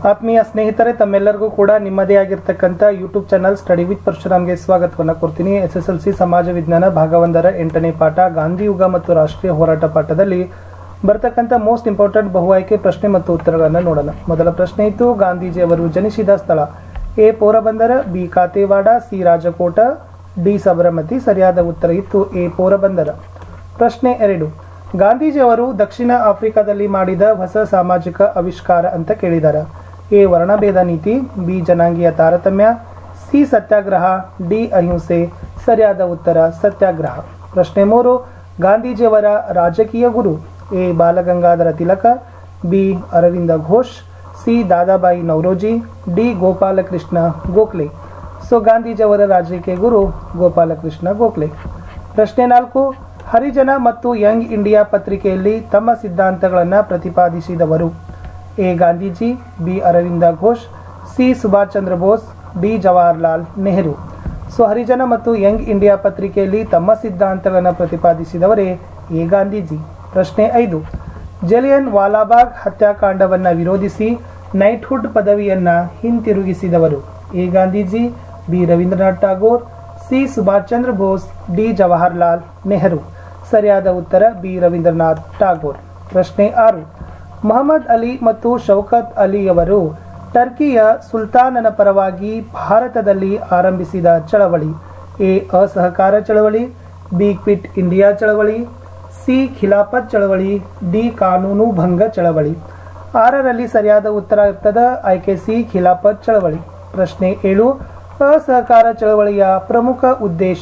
ಆತ್ಮೀಯ ಸ್ನೇಹಿತರೆ ತಮ್ಮೆಲ್ಲರಿಗೂ ಕೂಡ ನಿಮ್ಮದೇ ಆಗಿರ್ತಕ್ಕಂಥ ಯೂಟ್ಯೂಬ್ ಚಾನಲ್ ಸ್ಟಡಿ ವಿತ್ ಪರಶುರಾಮ್ಗೆ ಸ್ವಾಗತವನ್ನು ಕೊಡ್ತೀನಿ ಎಸ್ ಎಸ್ ಎಲ್ ಸಿ ಸಮಾಜ ವಿಜ್ಞಾನ ಭಾಗ ಒಂದರ ಎಂಟನೇ ಪಾಠ ಗಾಂಧಿ ಯುಗ ಮತ್ತು ರಾಷ್ಟ್ರೀಯ ಹೋರಾಟ ಪಾಠದಲ್ಲಿ ಬರ್ತಕ್ಕಂಥ ಮೋಸ್ಟ್ ಇಂಪಾರ್ಟೆಂಟ್ ಬಹು ಆಯ್ಕೆ ಪ್ರಶ್ನೆ ಮತ್ತು ಉತ್ತರಗಳನ್ನು ನೋಡೋಣ ಮೊದಲ ಪ್ರಶ್ನೆ ಇತ್ತು ಗಾಂಧೀಜಿ ಅವರು ಜನಿಸಿದ ಸ್ಥಳ A Porbandar B Kathiawad C Rajkot D Sabarmati ಸರಿಯಾದ ಉತ್ತರ ಇತ್ತು ಎ ಪೋರಬಂದರ ಪ್ರಶ್ನೆ ಎರಡು ಗಾಂಧೀಜಿ ಅವರು ದಕ್ಷಿಣ ಆಫ್ರಿಕಾದಲ್ಲಿ ಮಾಡಿದ ಹೊಸ ಸಾಮಾಜಿಕ ಆವಿಷ್ಕಾರ ಅಂತ ಕೇಳಿದಾರ ಎ ವರ್ಣಭೇದ ನೀತಿ ಬಿ ಜನಾಂಗೀಯ ತಾರತಮ್ಯ ಸಿ ಸತ್ಯಾಗ್ರಹ ಡಿ ಅಹಿಂಸೆ ಸರಿಯಾದ ಉತ್ತರ ಸತ್ಯಾಗ್ರಹ ಪ್ರಶ್ನೆ ಮೂರು ಗಾಂಧೀಜಿಯವರ ರಾಜಕೀಯ ಗುರು A Balgangadhar Tilak B Aurobindo Ghosh C Dadabhai Naoroji D Gopalakrishna Gokhale so ಗಾಂಧೀಜಿಯವರ ರಾಜಕೀಯ ಗುರು ಗೋಪಾಲಕೃಷ್ಣ ಗೋಖಲೆ ಪ್ರಶ್ನೆ ನಾಲ್ಕು ಹರಿಜನ ಮತ್ತು ಯಂಗ್ ಇಂಡಿಯಾ ಪತ್ರಿಕೆಯಲ್ಲಿ ತಮ್ಮ ಸಿದ್ಧಾಂತಗಳನ್ನು ಪ್ರತಿಪಾದಿಸಿದವರು A Gandhiji B Aurobindo Ghosh C Subhash Chandra Bose D Jawaharlal Nehru so Harijan ಮತ್ತು ಯಂಗ್ ಇಂಡಿಯಾ ಪತ್ರಿಕೆಯಲ್ಲಿ ತಮ್ಮ ಸಿದ್ಧಾಂತಗಳನ್ನು ಪ್ರತಿಪಾದಿಸಿದವರೇ ಎ ಗಾಂಧೀಜಿ ಪ್ರಶ್ನೆ ಐದು ಜಲಿಯನ್ ವಾಲಾಬಾಗ್ ಹತ್ಯಾಕಾಂಡವನ್ನು ವಿರೋಧಿಸಿ ನೈಟ್ಹುಡ್ ಪದವಿಯನ್ನ ಹಿಂತಿರುಗಿಸಿದವರು A Gandhiji B Rabindranath Tagore C Subhash Chandra Bose D Jawaharlal Nehru ಸರಿಯಾದ ಉತ್ತರ ಬಿ ರವೀಂದ್ರನಾಥ್ ಟಾಗೋರ್ ಪ್ರಶ್ನೆ ಆರು ಮೊಹಮ್ಮದ್ ಅಲಿ ಮತ್ತು ಶೌಕತ್ ಅಲಿಯವರು ಟರ್ಕಿಯ ಸುಲ್ತಾನನ ಪರವಾಗಿ ಭಾರತದಲ್ಲಿ ಆರಂಭಿಸಿದ ಚಳವಳಿ ಎ ಅಸಹಕಾರ ಚಳವಳಿ ಬಿ ಕ್ವಿಟ್ ಇಂಡಿಯಾ ಚಳವಳಿ ಸಿ ಖಿಲಾಫತ್ ಚಳವಳಿ ಡಿ ಕಾನೂನು ಭಂಗ ಚಳವಳಿ ಆರರಲ್ಲಿ ಸರಿಯಾದ ಉತ್ತರ ಇರ್ತದ ಆಯ್ಕೆ ಸಿ ಖಿಲಾಫತ್ ಚಳವಳಿ ಪ್ರಶ್ನೆ ಏಳು ಅಸಹಕಾರ ಚಳವಳಿಯ ಪ್ರಮುಖ ಉದ್ದೇಶ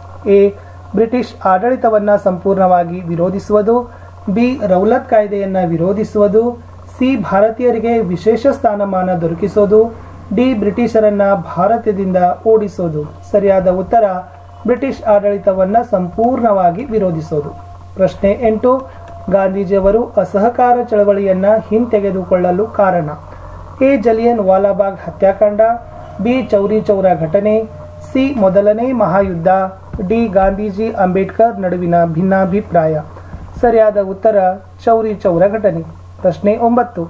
ಎ ಬ್ರಿಟಿಷ್ ಆಡಳಿತವನ್ನು ಸಂಪೂರ್ಣವಾಗಿ ವಿರೋಧಿಸುವುದು ಬಿ ರೌಲತ್ ಕಾಯ್ದೆಯನ್ನು ವಿರೋಧಿಸುವುದು ಸಿ ಭಾರತೀಯರಿಗೆ ವಿಶೇಷ ಸ್ಥಾನಮಾನ ದೊರಕಿಸೋದು ಡಿ ಬ್ರಿಟಿಷರನ್ನ ಭಾರತದಿಂದ ಓಡಿಸೋದು ಸರಿಯಾದ ಉತ್ತರ ಬ್ರಿಟಿಷ್ ಆಡಳಿತವನ್ನು ಸಂಪೂರ್ಣವಾಗಿ ವಿರೋಧಿಸೋದು ಪ್ರಶ್ನೆ ಎಂಟು ಗಾಂಧೀಜಿಯವರು ಅಸಹಕಾರ ಚಳವಳಿಯನ್ನ ಹಿಂತೆಗೆದುಕೊಳ್ಳಲು ಕಾರಣ ಎ ಜಲಿಯನ್ ವಾಲಾಬಾಗ್ ಹತ್ಯಾಕಾಂಡ ಬಿ ಚೌರಿ ಚೌರ ಘಟನೆ ಸಿ ಮೊದಲನೇ ಮಹಾಯುದ್ಧ ಡಿ ಗಾಂಧೀಜಿ ಅಂಬೇಡ್ಕರ್ ನಡುವಿನ ಭಿನ್ನಾಭಿಪ್ರಾಯ ಸರಿಯಾದ ಉತ್ತರ ಚೌರಿ ಚೌರ ಘಟನೆ ಪ್ರಶ್ನೆ ಒಂಬತ್ತು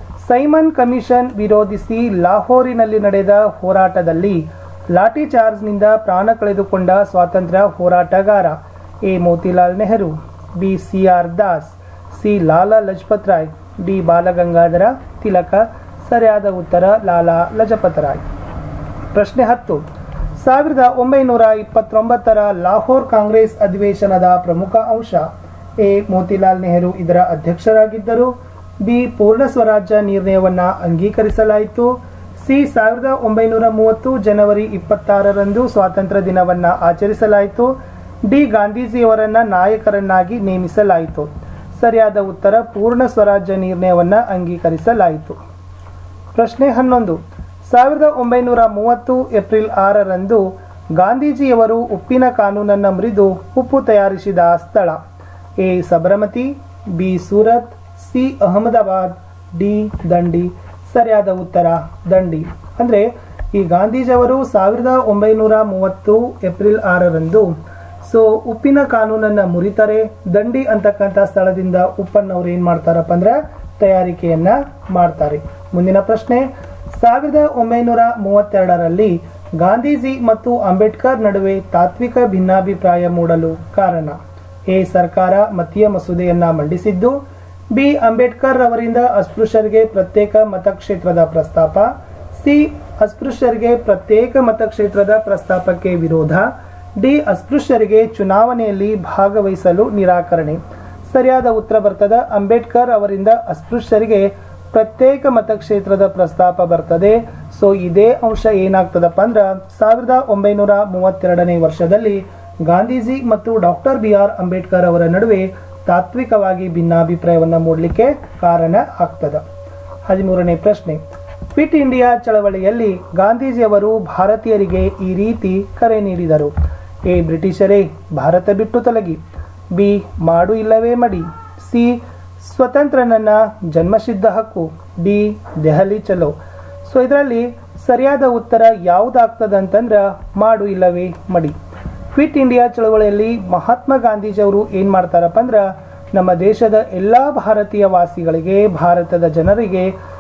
ಸೈಮನ್ ಕಮಿಷನ್ ವಿರೋಧಿಸಿ ಲಾಹೋರಿನಲ್ಲಿ ನಡೆದ ಹೋರಾಟದಲ್ಲಿ ಲಾಠಿ ಚಾರ್ಜ್ನಿಂದ ಪ್ರಾಣ ಕಳೆದುಕೊಂಡ ಸ್ವಾತಂತ್ರ್ಯ ಹೋರಾಟಗಾರ A Motilal Nehru B C R Das C Lala Lajpat Rai D Balagangadhara Tilak ಸರಿಯಾದ ಉತ್ತರ ಲಾಲಾ ಲಜಪತ್ ರಾಯ್ ಪ್ರಶ್ನೆ ಹತ್ತು ಸಾವಿರದ ಒಂಬೈನೂರ ಇಪ್ಪತ್ತೊಂಬತ್ತರ ಲಾಹೋರ್ ಕಾಂಗ್ರೆಸ್ ಅಧಿವೇಶನದ ಪ್ರಮುಖ ಅಂಶ ಎ ಮೋತಿಲಾಲ್ ನೆಹರು ಇದರ ಅಧ್ಯಕ್ಷರಾಗಿದ್ದರು ಬಿ ಪೂರ್ಣ ಸ್ವರಾಜ್ಯ ನಿರ್ಣಯವನ್ನ ಅಂಗೀಕರಿಸಲಾಯಿತು ಸಿ ಸಾವಿರದ ಒಂಬೈನೂರ ಮೂವತ್ತು ಜನವರಿ ಇಪ್ಪತ್ತಾರರಂದು ಸ್ವಾತಂತ್ರ್ಯ ದಿನವನ್ನ ಆಚರಿಸಲಾಯಿತು ಡಿ ಗಾಂಧೀಜಿಯವರನ್ನ ನಾಯಕರನ್ನಾಗಿ ನೇಮಿಸಲಾಯಿತು ಸರಿಯಾದ ಉತ್ತರ ಪೂರ್ಣ ಸ್ವರಾಜ್ಯ ನಿರ್ಣಯವನ್ನ ಅಂಗೀಕರಿಸಲಾಯಿತು ಪ್ರಶ್ನೆ ಹನ್ನೊಂದು ಸಾವಿರದ ಒಂಬೈನೂರ ಮೂವತ್ತು ಏಪ್ರಿಲ್ ಆರರಂದು ಗಾಂಧೀಜಿಯವರು ಉಪ್ಪಿನ ಕಾನೂನನ್ನು ಮುರಿದು ಉಪ್ಪು ತಯಾರಿಸಿದ ಸ್ಥಳ A Sabarmati B Surat C Ahmedabad D Dandi ಸರಿಯಾದ ಉತ್ತರ ದಂಡಿ ಅಂದರೆ ಈ ಗಾಂಧೀಜಿಯವರು ಸಾವಿರದ ಒಂಬೈನೂರ ಮೂವತ್ತು ಏಪ್ರಿಲ್ ಆರರಂದು ಸೊ ಉಪ್ಪಿನ ಕಾನೂನನ್ನು ಮುರಿತಾರೆ ದಂಡಿ ಅಂತಕ್ಕಂಥ ಸ್ಥಳದಿಂದ ಉಪ್ಪನ್ನು ಅವ್ರು ಏನು ಮಾಡ್ತಾರಪ್ಪ ಅಂದ್ರೆ ತಯಾರಿಕೆಯನ್ನ ಮಾಡ್ತಾರೆ ಮುಂದಿನ ಪ್ರಶ್ನೆ ಸಾವಿರದ ಒಂಬೈನೂರ ಮೂವತ್ತೆರಡರಲ್ಲಿ ಗಾಂಧೀಜಿ ಮತ್ತು ಅಂಬೇಡ್ಕರ್ ನಡುವೆ ತಾತ್ವಿಕ ಭಿನ್ನಾಭಿಪ್ರಾಯ ಮೂಡಲು ಕಾರಣ ಎ ಸರ್ಕಾರ ಮತೀಯ ಮಸೂದೆಯನ್ನ ಮಂಡಿಸಿದ್ದು ಬಿ ಅಂಬೇಡ್ಕರ್ ಅವರಿಂದ ಅಸ್ಪೃಶ್ಯರಿಗೆ ಪ್ರತ್ಯೇಕ ಮತಕ್ಷೇತ್ರದ ಪ್ರಸ್ತಾಪ ಸಿ ಅಸ್ಪೃಶ್ಯರಿಗೆ ಪ್ರತ್ಯೇಕ ಮತಕ್ಷೇತ್ರದ ಪ್ರಸ್ತಾಪಕ್ಕೆ ವಿರೋಧ ಡಿ ಅಸ್ಪೃಶ್ಯರಿಗೆ ಚುನಾವಣೆಯಲ್ಲಿ ಭಾಗವಹಿಸಲು ನಿರಾಕರಣೆ ಸರಿಯಾದ ಉತ್ತರ ಬರ್ತದ ಅಂಬೇಡ್ಕರ್ ಅವರಿಂದ ಅಸ್ಪೃಶ್ಯರಿಗೆ ಪ್ರತ್ಯೇಕ ಮತಕ್ಷೇತ್ರದ ಪ್ರಸ್ತಾಪ ಬರ್ತದೆ ಸೊ ಇದೇ ಅಂಶ ಏನಾಗ್ತದಪ್ಪ ಅಂದ್ರ ಸಾವಿರದ ಒಂಬೈನೂರ ಮೂವತ್ತೆರಡನೇ ವರ್ಷದಲ್ಲಿ ಗಾಂಧೀಜಿ ಮತ್ತು ಡಾಕ್ಟರ್ ಬಿ ಆರ್ ಅಂಬೇಡ್ಕರ್ ಅವರ ನಡುವೆ ತಾತ್ವಿಕವಾಗಿ ಭಿನ್ನಾಭಿಪ್ರಾಯವನ್ನು ಮೂಡಲಿಕ್ಕೆ ಕಾರಣ ಆಗ್ತದ ಹದಿಮೂರನೇ ಪ್ರಶ್ನೆ ಫಿಟ್ ಇಂಡಿಯಾ ಚಳವಳಿಯಲ್ಲಿ ಗಾಂಧೀಜಿಯವರು ಭಾರತೀಯರಿಗೆ ಈ ರೀತಿ ಕರೆ ನೀಡಿದರು ಎ ಬ್ರಿಟಿಷರೇ ಭಾರತ ಬಿಟ್ಟು ತೊಲಗಿ ಬಿ ಮಾಡು ಇಲ್ಲವೇ ಮಡಿ ಸಿ ಸ್ವತಂತ್ರ ನನ್ನ ಜನ್ಮಸಿದ್ಧ ಹಕ್ಕು ಡಿ ದೆಹಲಿ ಚಲೋ ಸೊ ಇದರಲ್ಲಿ ಸರಿಯಾದ ಉತ್ತರ ಯಾವುದಾಗ್ತದೆ ಅಂತಂದ್ರೆ ಮಾಡು ಇಲ್ಲವೇ ಮಡಿ ಕ್ವಿಟ್ ಇಂಡಿಯಾ ಚಳವಳಿಯಲ್ಲಿ ಮಹಾತ್ಮ ಗಾಂಧೀಜಿಯವರು ಏನು ಮಾಡ್ತಾರಪ್ಪ ಅಂದ್ರೆ ನಮ್ಮ ದೇಶದ ಎಲ್ಲ ಭಾರತೀಯ ವಾಸಿಗಳಿಗೆ ಭಾರತದ ಜನರಿಗೆ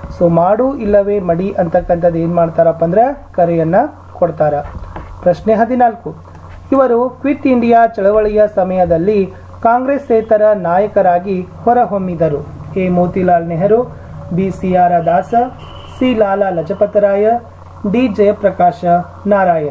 ಸೊ ಮಾಡು ಇಲ್ಲವೇ ಮಡಿ ಅಂತಕ್ಕಂಥದ್ದು ಏನು ಮಾಡ್ತಾರಪ್ಪ ಅಂದ್ರೆ ಕರೆಯನ್ನ ಕೊಡ್ತಾರ ಪ್ರಶ್ನೆ ಹದಿನಾಲ್ಕು ಇವರು ಕ್ವಿಟ್ ಇಂಡಿಯಾ ಚಳವಳಿಯ ಸಮಯದಲ್ಲಿ ಕಾಂಗ್ರೆಸ್ಸೇತರ ನಾಯಕರಾಗಿ ಹೊರಹೊಮ್ಮಿದರು A Motilal Nehru B C R Das C Lala Lajpat Rai D Jayaprakash Narayan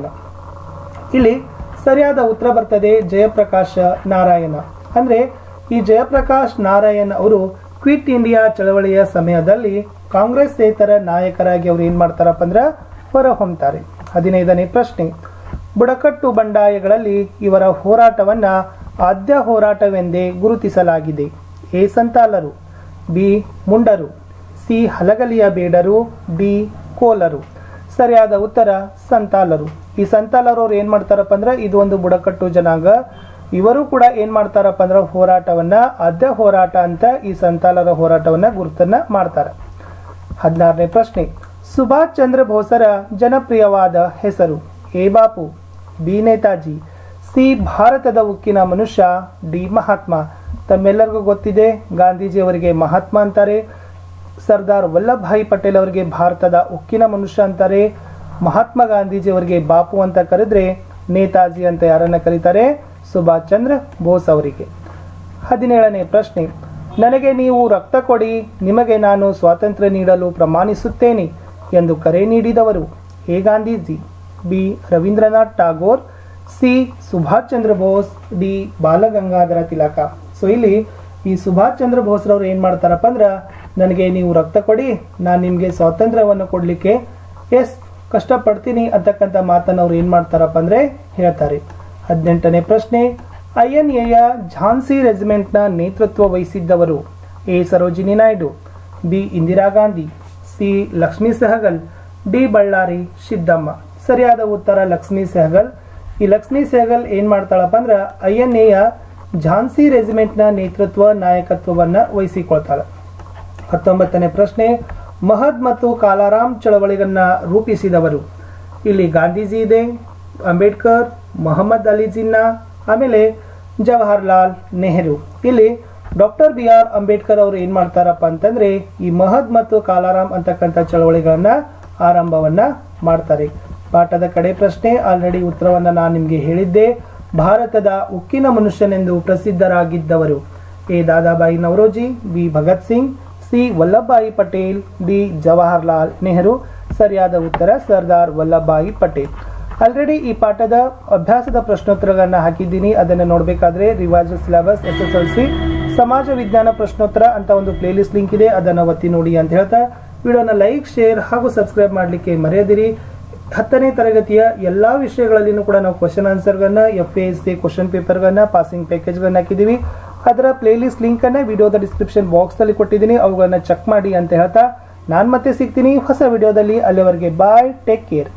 ಇಲ್ಲಿ ಸರಿಯಾದ ಉತ್ತರ ಬರ್ತದೆ ಜಯಪ್ರಕಾಶ ನಾರಾಯಣ ಅಂದ್ರೆ ಈ ಜಯಪ್ರಕಾಶ್ ನಾರಾಯಣ್ ಅವರು ಕ್ವಿಟ್ ಇಂಡಿಯಾ ಚಳವಳಿಯ ಸಮಯದಲ್ಲಿ ಕಾಂಗ್ರೆಸ್ಸೇತರ ನಾಯಕರಾಗಿ ಅವರು ಏನ್ ಮಾಡ್ತಾರಪ್ಪ ಅಂದ್ರೆ ಹೊರಹೊಮ್ತಾರೆ ಹದಿನೈದನೇ ಪ್ರಶ್ನೆ ಬುಡಕಟ್ಟು ಬಂಡಾಯಗಳಲ್ಲಿ ಇವರ ಹೋರಾಟವನ್ನ ಆದ್ಯ ಹೋರಾಟವೆಂದೇ ಗುರುತಿಸಲಾಗಿದೆ ಎ ಸಂತಾಲರು ಬಿ ಮುಂಡರು ಸಿ ಹಲಗಲಿಯ ಬೇಡರು ಡಿ ಕೋಲರು ಸರಿಯಾದ ಉತ್ತರ ಸಂತಾಲರು ಈ ಸಂತಾಲರು ಅವ್ರು ಏನ್ ಮಾಡ್ತಾರಪ್ಪ ಅಂದ್ರೆ ಇದು ಒಂದು ಬುಡಕಟ್ಟು ಜನಾಂಗ ಇವರು ಕೂಡ ಏನ್ ಮಾಡ್ತಾರಪ್ಪ ಅಂದ್ರೆ ಹೋರಾಟವನ್ನ ಆದ್ಯ ಹೋರಾಟ ಅಂತ ಈ ಸಂತಾಲರ ಹೋರಾಟವನ್ನ ಗುರುತನ್ನ ಮಾಡ್ತಾರೆ ಹದಿನಾರನೇ ಪ್ರಶ್ನೆ ಸುಭಾಷ್ ಚಂದ್ರ ಬೋಸರ ಜನಪ್ರಿಯವಾದ ಹೆಸರು A Bapu B Netaji C ಭಾರತದ ಉಕ್ಕಿನ ಮನುಷ್ಯ ಡಿ ಮಹಾತ್ಮ ತಮ್ಮೆಲ್ಲರಿಗೂ ಗೊತ್ತಿದೆ ಗಾಂಧೀಜಿ ಅವರಿಗೆ ಮಹಾತ್ಮ ಅಂತಾರೆ ಸರ್ದಾರ್ ವಲ್ಲಭಾಯಿ ಪಟೇಲ್ ಅವರಿಗೆ ಭಾರತದ ಉಕ್ಕಿನ ಮನುಷ್ಯ ಅಂತಾರೆ ಮಹಾತ್ಮ ಗಾಂಧೀಜಿ ಅವರಿಗೆ ಬಾಪು ಅಂತ ಕರೆದ್ರೆ ನೇತಾಜಿ ಅಂತ ಯಾರನ್ನ ಕರೀತಾರೆ ಸುಭಾಷ್ ಚಂದ್ರ ಬೋಸ್ ಅವರಿಗೆ ಹದಿನೇಳನೇ ಪ್ರಶ್ನೆ ನನಗೆ ನೀವು ರಕ್ತ ಕೊಡಿ ನಿಮಗೆ ನಾನು ಸ್ವಾತಂತ್ರ್ಯ ನೀಡಲು ಪ್ರಮಾಣಿಸುತ್ತೇನೆ ಎಂದು ಕರೆ ನೀಡಿದವರು A Gandhiji B Rabindranath Tagore C Subhash Chandra Bose D Balagangadhara Tilak so ಇಲ್ಲಿ ಈ ಸುಭಾಷ್ ಚಂದ್ರ ಬೋಸ್ರವ್ರು ಏನ್ ಮಾಡ್ತಾರಪ್ಪ ಅಂದ್ರ ನನಗೆ ನೀವು ರಕ್ತ ಕೊಡಿ ನಾನು ನಿಮ್ಗೆ ಸ್ವಾತಂತ್ರ್ಯವನ್ನು ಕೊಡ್ಲಿಕ್ಕೆ ಎಸ್ ಕಷ್ಟಪಡ್ತೀನಿ ಅಂತಕ್ಕಂಥ ಮಾತನ್ನ ಅವ್ರು ಏನ್ ಮಾಡ್ತಾರಪ್ಪ ಅಂದ್ರೆ ಹೇಳ್ತಾರೆ ಹದಿನೆಂಟನೇ ಪ್ರಶ್ನೆ ಐ ಎನ್ ಎಯ ಝಾನ್ಸಿ ರೆಜಿಮೆಂಟ್ನ ನೇತೃತ್ವ ವಹಿಸಿದ್ದವರು A Sarojini Naidu B Indira Gandhi C Lakshmi Sahgal D Ballari Siddamma ಸರಿಯಾದ ಉತ್ತರ ಲಕ್ಷ್ಮೀ ಸಹಗಲ್ ಈ ಲಕ್ಷ್ಮೀ ಸಹಗಲ್ ಏನ್ ಮಾಡ್ತಾಳಪ್ಪ ಅಂದ್ರ ಐ ಎನ್ ಎಯ ಝಾನ್ಸಿ ರೆಜಿಮೆಂಟ್ನ ನೇತೃತ್ವ ನಾಯಕತ್ವವನ್ನ ವಹಿಸಿಕೊಳ್ತಾಳೆ ಹತ್ತೊಂಬತ್ತನೇ ಪ್ರಶ್ನೆ ಮಹದ್ ಮತ್ತು ಕಾಲಾರಾಮ್ ಚಳವಳಿಗನ್ನ ರೂಪಿಸಿದವರು ಇಲ್ಲಿ ಗಾಂಧೀಜಿ ಇದೆ ಅಂಬೇಡ್ಕರ್ ಮೊಹಮ್ಮದ್ ಅಲಿ ಜಿನ್ನಾ ಆಮೇಲೆ ಜವಾಹರ್ಲಾಲ್ ನೆಹರು ಇಲ್ಲಿ ಡಾಕ್ಟರ್ ಬಿ ಆರ್ ಅಂಬೇಡ್ಕರ್ ಅವರು ಏನ್ ಮಾಡ್ತಾರಪ್ಪ ಅಂತಂದ್ರೆ ಈ ಮಹದ್ ಮತ್ತು ಕಾಲಾರಾಮ್ ಅಂತಕ್ಕಂಥ ಚಳವಳಿಗಳನ್ನ ಆರಂಭವನ್ನ ಮಾಡ್ತಾರೆ ಪಾಠದ ಕಡೆ ಪ್ರಶ್ನೆ ಆಲ್ರೆಡಿ ಉತ್ತರವನ್ನ ನಾನು ನಿಮ್ಗೆ ಹೇಳಿದ್ದೆ ಭಾರತದ ಉಕ್ಕಿನ ಮನುಷ್ಯನೆಂದು ಪ್ರಸಿದ್ಧರಾಗಿದ್ದವರು A Dadabhai Naoroji B Bhagat Singh C Vallabhbhai Patel D Jawaharlal Nehru ಸರಿಯಾದ ಉತ್ತರ ಸರ್ದಾರ್ ವಲ್ಲಭಭಾಯಿ ಪಟೇಲ್ ಆಲ್ರೆಡಿ ಈ ಪಾಠದ ಅಭ್ಯಾಸದ ಪ್ರಶ್ನೋತ್ತರಗಳನ್ನ ಹಾಕಿದ್ದೀನಿ ಅದನ್ನು ನೋಡಬೇಕಾದ್ರೆ ರಿವಾಜ್ syllabus S S L C ಸಮಾಜ ವಿಜ್ಞಾನ ಪ್ರಶ್ನೋತ್ತರ ಅಂತ ಒಂದು ಪ್ಲೇಲಿಸ್ಟ್ ಲಿಂಕ್ ಇದೆ ಅದನ್ನು ಒತ್ತಿ ನೋಡಿ ಅಂತ ಹೇಳ್ತಾ ವಿಡಿಯೋನ ಲೈಕ್ ಶೇರ್ ಹಾಗೂ ಸಬ್ಸ್ಕ್ರೈಬ್ ಮಾಡಲಿಕ್ಕೆ ಮರೆಯದಿರಿ ಹತ್ತನೇ ತರಗತಿಯ ಎಲ್ಲಾ ವಿಷಯಗಳಲ್ಲಿನೂ ಕೂಡ ನಾವು ಕ್ವಶನ್ ಆನ್ಸರ್ಗಳನ್ನ F A S C question ಪೇಪರ್ಗಳನ್ನ ಪಾಸಿಂಗ್ ಪ್ಯಾಕೇಜ್ಗಳನ್ನ ಹಾಕಿದ್ದೀವಿ ಅದರ ಪ್ಲೇಲಿಸ್ಟ್ ಲಿಂಕ್ ಅನ್ನ ವಿಡಿಯೋದ ಡಿಸ್ಕ್ರಿಪ್ಷನ್ ಬಾಕ್ಸ್ ನಲ್ಲಿ ಕೊಟ್ಟಿದ್ದೀನಿ ಅವುಗಳನ್ನ ಚೆಕ್ ಮಾಡಿ ಅಂತ ಹೇಳ್ತಾ ನಾನು ಮತ್ತೆ ಸಿಗ್ತೀನಿ ಹೊಸ ವಿಡಿಯೋದಲ್ಲಿ ಅಲ್ಲಿವರೆಗೆ ಬಾಯ್ ಟೇಕ್ ಕೇರ್